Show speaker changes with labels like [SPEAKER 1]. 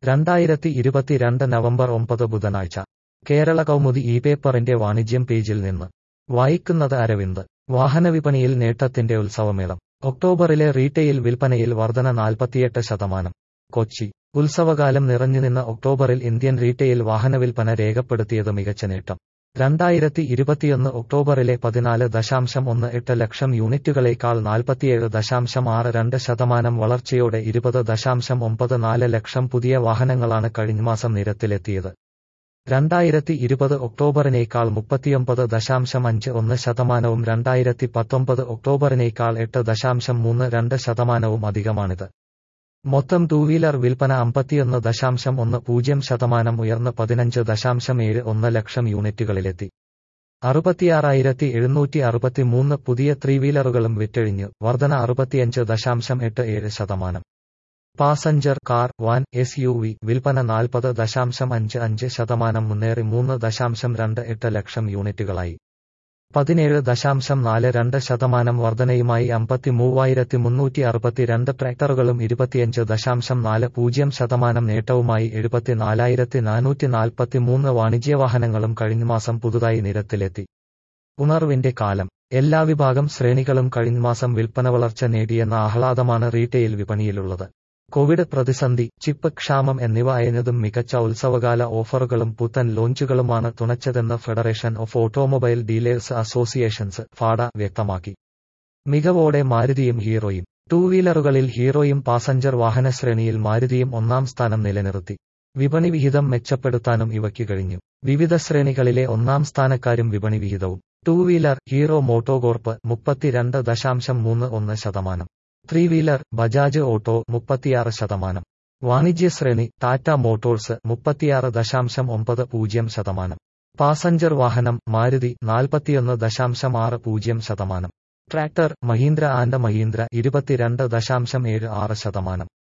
[SPEAKER 1] രണ്ടായിരത്തി ഇരുപത്തിരണ്ട് നവംബർ ഒമ്പത് ബുധനാഴ്ച കേരള കൗമുദി ഈ പേപ്പറിന്റെ വാണിജ്യം പേജിൽ നിന്ന് വായിക്കുന്നത് അരവിന്ദ് വാഹനവിപണിയിൽ നേട്ടത്തിന്റെ ഉത്സവമേളം ഒക്ടോബറിലെ റീറ്റെയിൽ വിൽപ്പനയിൽ വർധന നാൽപ്പത്തിയെട്ട് ശതമാനം കൊച്ചി ഉത്സവകാലം നിറഞ്ഞുനിന്ന ഒക്ടോബറിൽ ഇന്ത്യൻ റീറ്റെയിൽ വാഹനവിൽപ്പന രേഖപ്പെടുത്തിയത് മികച്ച നേട്ടം രണ്ടായിരത്തി ഇരുപത്തിയൊന്ന് ഒക്ടോബറിലെ പതിനാല് ദശാംശം ഒന്ന് എട്ട് ലക്ഷം യൂണിറ്റുകളേക്കാൾ നാൽപ്പത്തിയേഴ് ദശാംശം ആറ് രണ്ട് ശതമാനം വളർച്ചയോടെ ഇരുപത് ദശാംശം ഒമ്പത് നാല് ലക്ഷം പുതിയ വാഹനങ്ങളാണ് കഴിഞ്ഞമാസം നിരത്തിലെത്തിയത് രണ്ടായിരത്തി ഇരുപത് ഒക്ടോബറിനേക്കാൾ മുപ്പത്തിയൊമ്പത് ദശാംശം അഞ്ച് ഒന്ന് ശതമാനവും രണ്ടായിരത്തി പത്തൊമ്പത് ഒക്ടോബറിനേക്കാൾ എട്ട് ദശാംശം മൂന്ന് രണ്ട് ശതമാനവും അധികമാണിത് മൊത്തം ടൂ വീലർ വിൽപ്പന അമ്പത്തിയൊന്ന് ദശാംശം ഒന്ന് പൂജ്യം ശതമാനം ഉയർന്ന് പതിനഞ്ച് ദശാംശം ഏഴ് ഒന്ന് ലക്ഷം യൂണിറ്റുകളിലെത്തി അറുപത്തിയാറായിരത്തി എഴുന്നൂറ്റി അറുപത്തിമൂന്ന് പുതിയ ത്രീ വീലറുകളും വിറ്റഴിഞ്ഞു വർധന അറുപത്തിയഞ്ച് ദശാംശം എട്ട് ഏഴ് ശതമാനം passenger car van S U V വിൽപ്പന നാൽപ്പത് ദശാംശം അഞ്ച് അഞ്ച് ശതമാനം മുന്നേറി മൂന്ന് ദശാംശം രണ്ട് എട്ട് ലക്ഷം യൂണിറ്റുകളായി പതിനേഴ് ദശാംശം നാല് രണ്ട് ശതമാനം വർധനയുമായി അമ്പത്തി മൂവായിരത്തി മുന്നൂറ്റി അറുപത്തിരണ്ട് ട്രാക്ടറുകളും ഇരുപത്തിയഞ്ച് ദശാംശം നാല് പൂജ്യം ശതമാനം നേട്ടവുമായി എഴുപത്തിനാലായിരത്തി നാനൂറ്റി നാൽപ്പത്തിമൂന്ന് വാണിജ്യവാഹനങ്ങളും കഴിഞ്ഞമാസം പുതുതായി നിരത്തിലെത്തി ഉണർവിന്റെ കാലം എല്ലാ വിഭാഗം ശ്രേണികളും കഴിഞ്ഞമാസം വിൽപ്പന വളർച്ച നേടിയെന്ന ആഹ്ലാദമാണ് റീറ്റെയിൽ വിപണിയിലുള്ളത് കോവിഡ് പ്രതിസന്ധി ചിപ്പ് ക്ഷാമം എന്നിവ അയഞ്ഞതും മികച്ച ഉത്സവകാല ഓഫറുകളും പുത്തൻ ലോഞ്ചുകളുമാണ് തുണച്ചതെന്ന് federation of automobile dealers associations FADA വ്യക്തമാക്കി മികവോടെ മാരുതിയും ഹീറോയും ടൂ വീലറുകളിൽ ഹീറോയും പാസഞ്ചർ വാഹന ശ്രേണിയിൽ മാരുതിയും ഒന്നാം സ്ഥാനം നിലനിർത്തി വിപണി വിഹിതം മെച്ചപ്പെടുത്താനും ഇവയ്ക്ക് കഴിഞ്ഞു വിവിധ ശ്രേണികളിലെ ഒന്നാം സ്ഥാനക്കാരും വിപണി വിഹിതവും ടൂ വീലർ ഹീറോ മോട്ടോകോർപ്പ് മുപ്പത്തിരണ്ട് ദശാംശം മൂന്ന് ഒന്ന് ശതമാനം ത്രീ വീലർ ബജാജ് ഓട്ടോ മുപ്പത്തിയാറ് ശതമാനം വാണിജ്യ ശ്രേണി ടാറ്റ മോട്ടോഴ്സ് മുപ്പത്തിയാറ് ദശാംശം ഒമ്പത് പൂജ്യം ശതമാനം പാസഞ്ചർ വാഹനം മാരുതി നാൽപ്പത്തിയൊന്ന് ദശാംശം ആറ് പൂജ്യം ശതമാനം ട്രാക്ടർ മഹീന്ദ്ര ആൻഡ് മഹീന്ദ്ര ഇരുപത്തിരണ്ട് ദശാംശം ഏഴ് ആറ് ശതമാനം